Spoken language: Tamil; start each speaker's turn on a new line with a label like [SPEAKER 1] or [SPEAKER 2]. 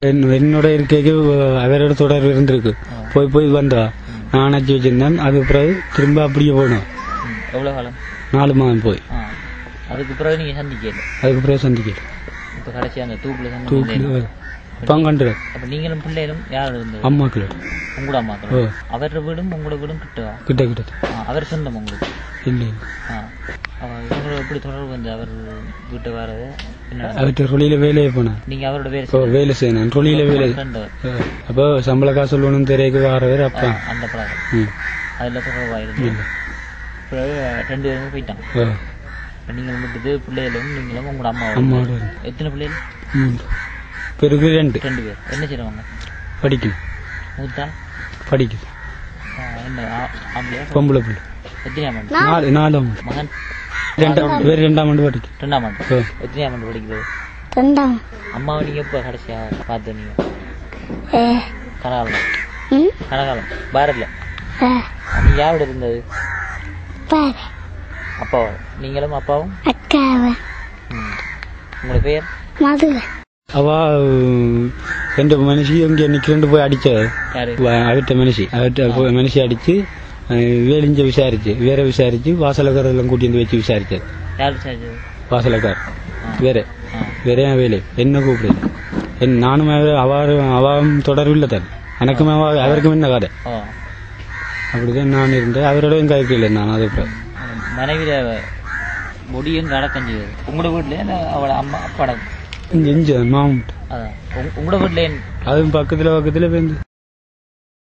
[SPEAKER 1] என்- என்னோட இருக்கைக்கு அவரோட தொடர்பு இருந்திருக்கு போய் போய் வந்தா நான் அணைச்சி வச்சிருந்தேன் அது பிறகு திரும்ப அப்படியே போனோம்
[SPEAKER 2] ம். எவ்வளவு காலம்
[SPEAKER 1] நாலு மாதம் போய்
[SPEAKER 2] ஆ அதுக்கு பிறகு நீங்க சந்திக்கல
[SPEAKER 1] அதுக்கு பிறகு சந்திக்கல
[SPEAKER 2] இப்ப கடைசி அந்த தூக்குல
[SPEAKER 1] தூக்கில்
[SPEAKER 2] சந்திக்கல
[SPEAKER 1] பங்கண்டு
[SPEAKER 2] அப்ப நீங்களும் பிள்ளைகளும் யார் இருந்தது
[SPEAKER 1] அம்மாக்கள்
[SPEAKER 2] உங்களோட
[SPEAKER 1] ஓ
[SPEAKER 2] அம்மாக்கள் அவரோட வீடும் உங்களோட வீடும் கிட்டவா
[SPEAKER 1] கிட்ட கிட்ட
[SPEAKER 2] ஆ, அவர் சொந்தம் உங்களுக்கு
[SPEAKER 1] இல்லை
[SPEAKER 2] ஆ அவர் இவங்களோட எப்படி தொடர்பு வந்து அவர் வீட்டை வர்றது என்ன
[SPEAKER 1] அவர்கிட்ட தொழில வேலையை போனேன்
[SPEAKER 2] நீங்க அவரோட பேர்
[SPEAKER 1] இப்போ வேலை செய்யணும் தொழில வேலை
[SPEAKER 2] ஃப்ரெண்டு
[SPEAKER 1] அப்போ சம்பள காசு சொல்லணும் தெரியக்கு வாரவர் அப்பா
[SPEAKER 2] அந்த பழக்கம்
[SPEAKER 1] ம்
[SPEAKER 2] அதுல தொடர்பாயிருந்து
[SPEAKER 1] இல்லை
[SPEAKER 2] பிறகு ரெண்டு பேருமே போயிட்டாங்க
[SPEAKER 1] ஓ
[SPEAKER 2] இப்ப நீங்க வந்துட்டு பிள்ளைகளும் நீங்களும் உங்களோட அம்மாவும்
[SPEAKER 1] அம்மாவோட
[SPEAKER 2] எத்தனை பிள்ளைகள்
[SPEAKER 1] ம் பிறகு ரெண்டு
[SPEAKER 2] ரெண்டு பேர் என்ன செய்றவங்க
[SPEAKER 1] படிக்கணும்
[SPEAKER 2] மூத்தா
[SPEAKER 1] படிக்குது
[SPEAKER 2] ஆ, என்ன ஆ- ஆம்பளையா
[SPEAKER 1] பொம்பளை பிள்ளை
[SPEAKER 2] எத்தனையாம் ஆண்டு
[SPEAKER 1] நாலு நாலாம் ஆண்டு
[SPEAKER 2] மகன்
[SPEAKER 1] ரெண்டாம் வேறு ரெண்டாம் ஆண்டு படிக்கும்
[SPEAKER 2] ரெண்டாம் ஆண்டு
[SPEAKER 1] ஓ
[SPEAKER 2] எத்தனையாம் ஆண்டு படிக்கிறது
[SPEAKER 3] ரெண்டாம்
[SPEAKER 2] அம்மாவை நீங்க எப்ப கடைசியா பார்த்து நீங்க
[SPEAKER 3] ஏ
[SPEAKER 2] கனகாலம்
[SPEAKER 3] ம்
[SPEAKER 2] கனகாலம் பாரத்ல
[SPEAKER 3] ஏ
[SPEAKER 2] நீங்க யாரோட இருந்தது
[SPEAKER 3] பாரு
[SPEAKER 2] அப்பாவா நீங்களும் அப்பாவும்
[SPEAKER 3] அக்காவை
[SPEAKER 2] ம். உங்களோட பேர்
[SPEAKER 3] மது
[SPEAKER 1] அவ உம், ரெண்டு மனுஷி இங்க நிக்கிறண்டு போய் அடிச்ச
[SPEAKER 2] யாரு
[SPEAKER 1] அவர்கிட்ட மனுஷி அவர்கிட்ட போய் மனுஷி அடிச்சு அஹ், வேலிஞ்ச விசாரிச்சு வேற விசாரிச்சு வாசலக்காரெல்லாம் கூட்டி வந்து வச்சு விசாரிச்சாரு
[SPEAKER 2] யார் விசாரிச்சது
[SPEAKER 1] வாசலக்கார் வேற
[SPEAKER 2] ஆ.
[SPEAKER 1] வேற ஏன் வேலை என்ன கூப்பிடுது என் நானும் அவர் அவரும் அவாவும் தொடர்பு இல்லை தான் எனக்கும் அவ- அவருக்கும் என்ன கதை
[SPEAKER 2] ஓ
[SPEAKER 1] அப்படிதான் நான் இருந்தேன் அவரோட எங்க இல்லை நான் அது அப்புறம்
[SPEAKER 2] மனைவியில முடியும் அடக்கம் செய்யுது உங்களோட வீட்டுல இல்ல அவளோட அம்மா அப்பாட
[SPEAKER 1] இங்க இங்க மாமன்
[SPEAKER 2] அதான் உங்க- உங்களோட வீட்டுல
[SPEAKER 1] அதுவும் பக்கத்துல பக்கத்துல வந்து